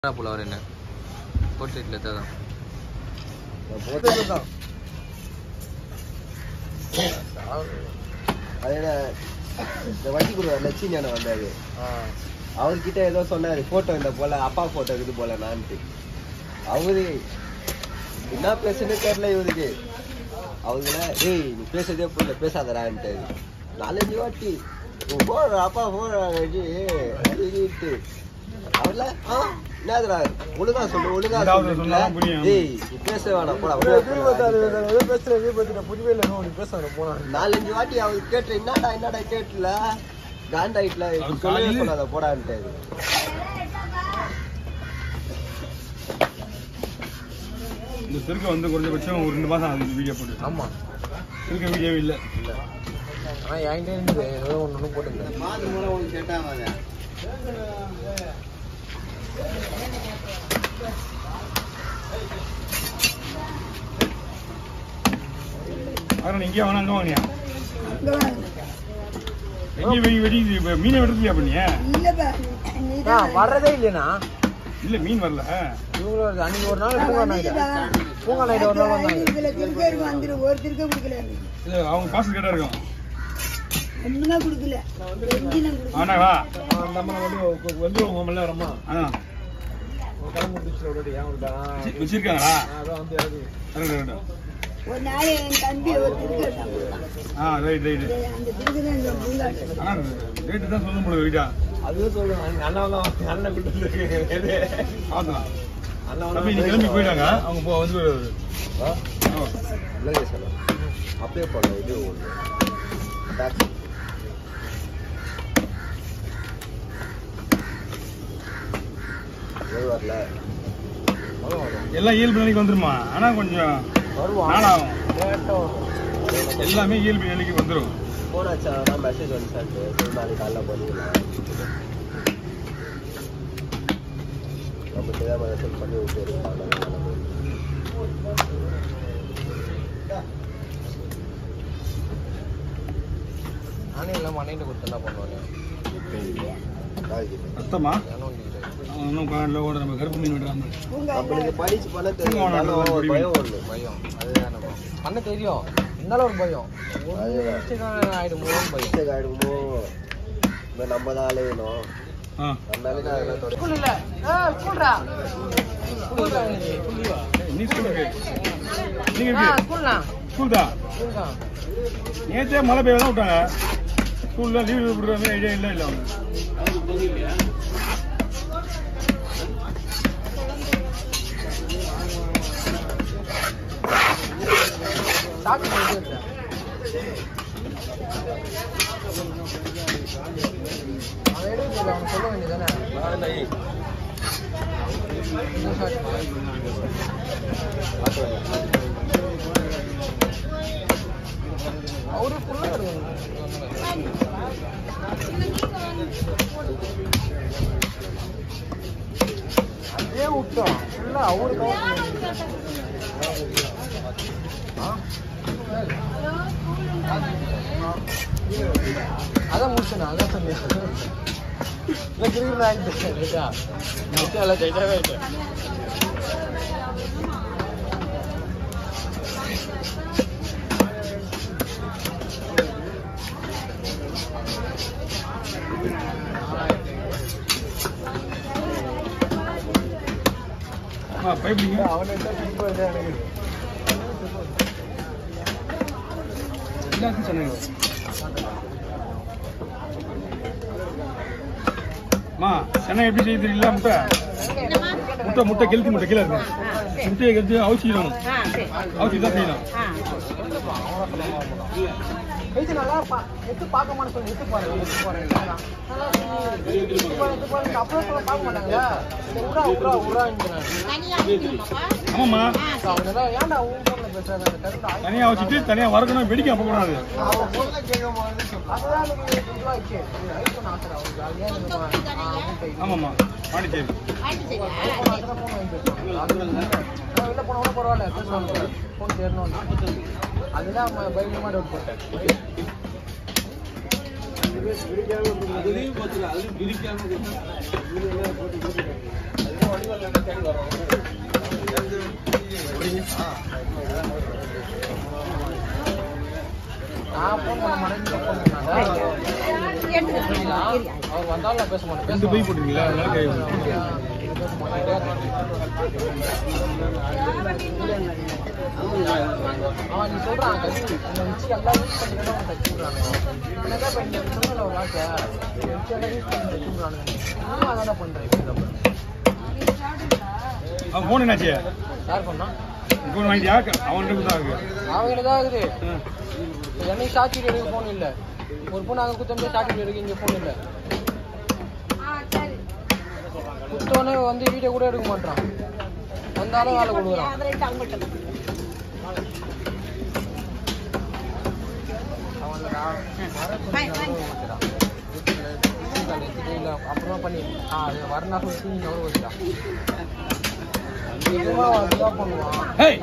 போல அவர் என்ன போர்ட்ரேட்டில் தான் போட்டுதான் அதே இந்த வட்டி கொடுக்குற லட்சுமி அண்ணன் வந்தாரு அவர்கிட்ட ஏதோ சொன்னாரு போட்டோ இந்த போல அப்பா போட்டோ இருக்குது போல நான்ட்டு அவரு என்ன பேசுன்னு தெரியல இவருக்கு அவங்கள ஏய் நீ பேசுறதே புரியல பேசாதடான்ட்டு நாலஞ்சு வாட்டி உன் போடுற அப்பா போடுறாங்க அவர்ல ஆ என்னதுடா ஒழுங்கா சொல்லு ஒழுங்கா ரெண்டாவது சொல்லு சொன்னா தான் புரியும். ஏய் நீ பேச வேணாம் போடா நாலஞ்சு வாட்டி அவர் கேட்டு என்னடா என்னடா கேட்டல காண்டாயிட்ல அவர் சொல்லவே காலையில- சொல்லாத போடான்ட்டு இந்த திருக்க வந்து குறைஞ்சபட்சம் ஒரு ரெண்டு மாசம் ஆகுது வீடியோ போட்டு ஆமா திருக்க வீடியோ இல்ல ஆனா என்கிட்ட இருந்து ஏதோ ஒன்று ஒன்று போட்டுருந்தேன் அதனால இங்கே வேணா அங்க வாங்கினியா எங்க வெடி வெடி இப்ப மீனை வெட்டுறியா பண்ணிய ஆ வர்றதே இல்லைண்ணா இல்ல மீன் வரல இவங்க வருது. அன்னைக்கு ஒரு நாள் பூங்கா நைட்டு பூங்கா நைட்டு ஒரு நாள் வந்தாங்க இல்ல அவங்க காசு கேட்டா இருக்கும் ஆனா வா நம்ம வந்து வந்து உங்க வரமா அதான் கிளம்பி பிடிச்சில் விட்டுட்டு ஏன் விட்டா வச்சு- வச்சிருக்காங்களா அதான் வந்து இறங்கி ரைட், ரைட், ரைட். ஒரு நாள் என் தம்பி ஒரு திருக்க எடுத்தான். ஆ ரைட் ரைட் அந்த திருக்க தான் இந்த பூங்காட்டு ஆனா ரேட்டு தான் சொல்ல முடியும் வீட்டா அதுவும் சொல்லுவேன் அண்ணன் அண்ணன் அண்ணன் விட்டு எது பார்த்தலாம் அண்ணன் தம்பி நீ கிளம்பி போயிட்டாங்க அவங்க போ வந்து ஆ? ஆ. இல்லைங்க சார் அப்படியே போடல இது ஒன்று டாக்ஸி இது வரல எல்லாம் இயல்பு நிலைக்கு வந்துருமா ஆனா கொஞ்சம் வருவான் நாளாகும் லேட்டா எல்லாமே இயல்பு நிலைக்கு வந்துரும் ஃபோன் ஆச்சா மெசேஜ் வந்து சார் சரி நாளைக்கு காலைல பண்ணிக்கலாம் நம்ம தெரியாம மெசேஜ் பண்ணி விட்டு நானே இல்லாம அண்ணன் கொடுத்து என்ன பண்ணுவாங்க அர்த்தமா ஏன்னா இன்னும் காலையில் கூட நம்ம கருப்பு மீன் விடுறாங்க பூங்கா நம்மளுக்கு படிச்சு பண்ண தூங்க வேணாம், தெரியும் ஒரு பயம் ஒன்று பயம் அதுதான் நம்ம பண்ண தெரியும் இருந்தாலும் ஒரு பயம் ஒரு அதுதான். மிஸ்டேக் ஆயிடுமோன்னு பயம் மிஸ்டேக் ஆகிடுமோ இந்த நம்ம தான் அலையணும் ஆ அதனால நான் அதெல்லாம் தொடர்ந்து ஸ்கூல் இல்ல ஸ்கூல்ரா ஸ்கூல்ரா ஸ்கூல்லிவா நீ ஸ்கூலுக்கு நீங்க எப்படி ஸ்கூல்னா ஸ்கூல் தான் ஸ்கூல் தான் நேற்றே மழை பெய்ய தான் விட்டாங்க ஸ்கூல்ல லீவ் விடுற மாதிரி ஐடியா இல்லை இல்லை அவங்க ஸ்டார்ட் பண்ணிட்டு இருக்கேன் அவன் எடுக்கல அவன் சொல்ல வேண்டியதானே அவரு ஃபுல்லா அதே விட்டோம் ஃபுல்லா அவரு அதான் முடிச்சேன் அதான் சொன்னேன் இல்லை கிரிக்கெட் ஆகிட்டு ரைட்டா எல்லாம் ஜெயிட்டாவே ஆகிட்டேன் ஆ பைப்பிங்க அவனை இப்போ எனக்கு எல்லாத்தையும் சொன்னாங்க அம்மா சென்னை எப்படி செய்ய தெரியல முட்டை முட்டை முட்டை கெளுத்தி முட்டை கீழே இருக்கு முட்டையை கெளுத்தி அவிச்சிடணும் அவிச்சு தான் செய்யணும் இது நல்லா பா எட்டு பார்க்க மாட்டேன் சொல்லி எட்டு பாருங்க எட்டு பாருங்க நல்லா எட்டு பாருங்க எட்டு பாருங்க அப்புறம் சொல்ல பார்க்க மாட்டாங்களா இந்த உரா உரா உரான்னு ஆமாம்மா அவங்க தான் ஏன்டா உன் போன்ல பேசுறாங்க அந்த கருத்து தனியாக வச்சுட்டு தனியாக வறுக்கணும் வெடிக்க அப்பக்கூடாது அவன் போன்ல கேட்க போது அதுதான் எனக்கு இதுவாச்சு ரைட் பண்ண ஆசை அவருக்கு அது ஏன் இந்த மா- ஆ, மூட்டை இது. ஆமாம்மா பாண்டிச்சேரி போன ஆசை போன் வாங்கி பேசுவாங்க அது இல்லை. நான் வெளில போனா கூட பரவாயில்ல பேசுவாங்க போன் சேரணும் அதுதான் பயங்கரமா டவுட் போட்டேன் அதுலயும் போச்சுல அதுலயும் பிரிக்காம நான் ஃபோன் பண்ண மாட்டேன் நீங்க ஃபோன் பண்ணாங்க புரியல அவர் வந்தாலும் நான் பேச மாட்டேன் ரெண்டு பை போட்டுருக்கீங்களா அதனால கை அவன் நீ சொல்றான் கட்சி இந்த மிச்சி எல்லாம் யூஸ் பண்ணிட்டு அவன் கட்சி விடுறானுங்க என்னக்கா இப்ப நீங்க சொன்னல ஒரு வார்த்தை இந்த மிச்சி எல்லாம் யூஸ் பண்ணி கட்சி விடுறானுங்க நீயும் அதான பண்ற இப்ப நம்ம அவன் ஃபோன் என்னாச்சு யார் பண்ணா ஃபோன் வாங்கிட்டியா அவன்கிட்ட தான் இருக்கு அவங்க தான் இருக்குது ஆ. இப்ப என்னைக்கு சாட்சி எடுக்க போன் இல்ல ஒரு பொண்ணு அங்க குத்தம் சாட்சி எடுக்க இங்க போன் இல்ல குத்தோனே வந்து வீடியோ கூட எடுக்க மாட்டான் வந்தாலும் வேலை கொடுக்குறான் அப்புறம் பண்ணி ஆ அது வரனா சொல்லி நீங்க எவ்வளோ வச்சுடா இதுவா அதுதான் பண்ணுவான் ஹேய்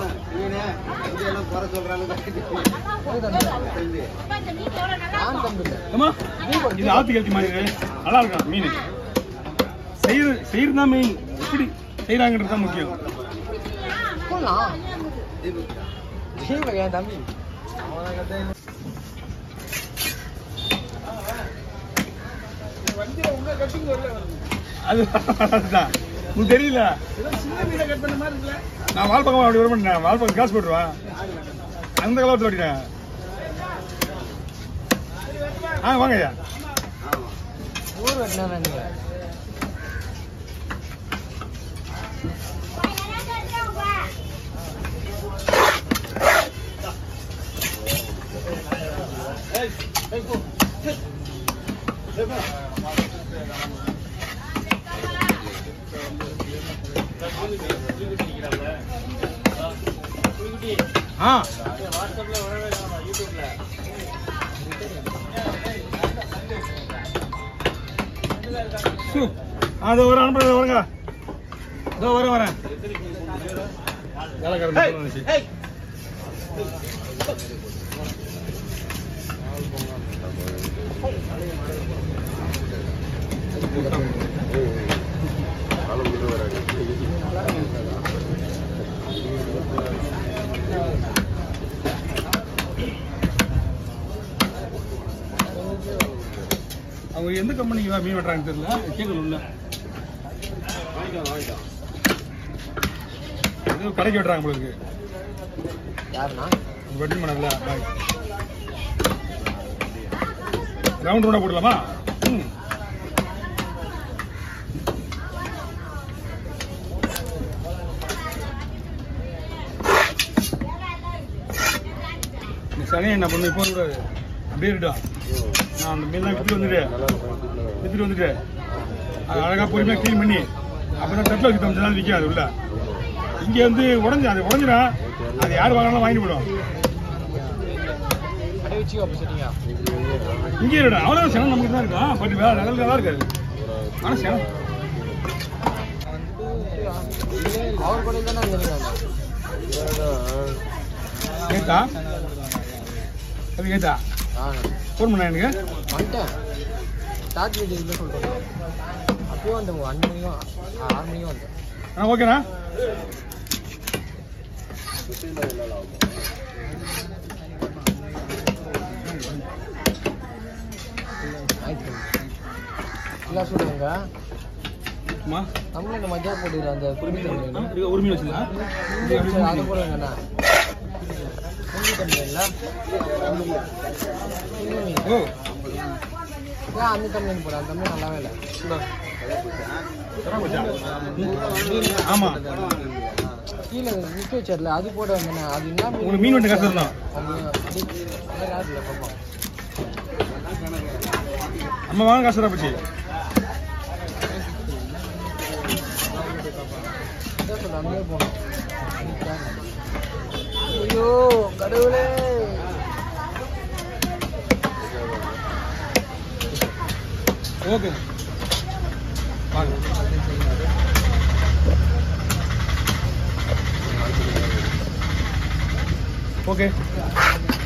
குறை சொல்றாங்க எது தம்பி? நான் தம்பி இல்லை அம்மா இது ஆத்து கழிச்சு மாதிரி இருக்கு. நல்லா இருக்கும் மீன் செய்யறது செய்யறது தான் மீன் எப்படி செய்யறாங்கன்றது தான் முக்கியம் போடலாம் தீபக் என் தம்பி அது அதுதான் உனக்கு தெரியல நான் வால் பக்கம் அப்படி வர மாட்டேன் வால் பக்கம் காசு போட்டுருவேன் அந்த காலத்தில் ஓட்டிட்டேன் ஆ வாங்க ஐயா ஊர் வெட்டினா நீங்க ஆ சு. ஆ, இதோ வரேன் அனுப்புறேன் இதோ வரேங்க இதோ வரேன் வரேன் வேலைக்காரன் மட்டும் வந்துச்சு. அவங்க எந்த கம்பெனிக்கு மீன் வெட்டுறாங்கன்னு தெரியல கேட்கணும்ல ஏதோ கடைக்கு வெட்டுறாங்க போல இருக்கு யாருண்ணா வெட்டி பண்ணல ரவுண்ட் ரவுண்டா போடலாமா ம் இந்த சனி என்ன பண்ணு இப்போ கூடாது அப்படியே இருக்கட்டும் நான் அந்த மீன்லாம் வித்துட்டு வந்துட்டு வித்துட்டு வந்துட்டு அது அழகா பொறுமையா க்ளீன் பண்ணி அப்பதான் தட்டில் வச்சு கொஞ்ச நாள் விற்காது உள்ள இங்க வந்து உடஞ்சு அது உடஞ்சிடும் அது யார் வாங்கினாலும் வாங்கிட்டு போயிடும் கடை வச்சு அப்போ சரிங்க இங்கே இருக்கா அவ்வளோ செனம் நமக்கு தான் இருக்கும் பட் வேற லெவலில் நல்லா இருக்காது ஆனால் செனம் அவர் கூட தானே இருந்தீங்க கேட்டா அது கேட்டா ஆ ஃபோன் பண்ணா எனக்கு வந்துட்டேன் ஸ்டார்ட் வீடியோ இல்லை சொல்கிறேன் அப்பயே வந்தேன் அஞ்சு மணிக்கும் ஆ, ஆறு மணிக்கும் வந்தேன் ஆ ஓகேண்ணா ஆயிடுச்சு இல்லை சொல்லுங்க அம்மா தமிழ் இந்த மத்தியா போட்டுக்கிற அந்த குருவி ஆ, தம்பி இது ஒரு மீன் வச்சுக்கலாம் சரி, அது போடுங்கண்ணா குருவி தம்பி இல்லை குருவி மீன். ஓ ஏன் அந்த தம்பி போட அந்த தம்பி நல்லாவே இல்லை ஆமா கீழே நிக்க வச்சார்ல அது போட வந்தேண்ணே அது என்ன உங்களுக்கு மீன் வெட்ட காசு தரணும். அது அது அது காசு இல்லை பாப்பா அம்மா வாங்க காசு தரா போச்சு அதான் சொல்ல அங்கேயே போனோம் ஐயோ கடவுளே ஓகே வாங்க ஓகே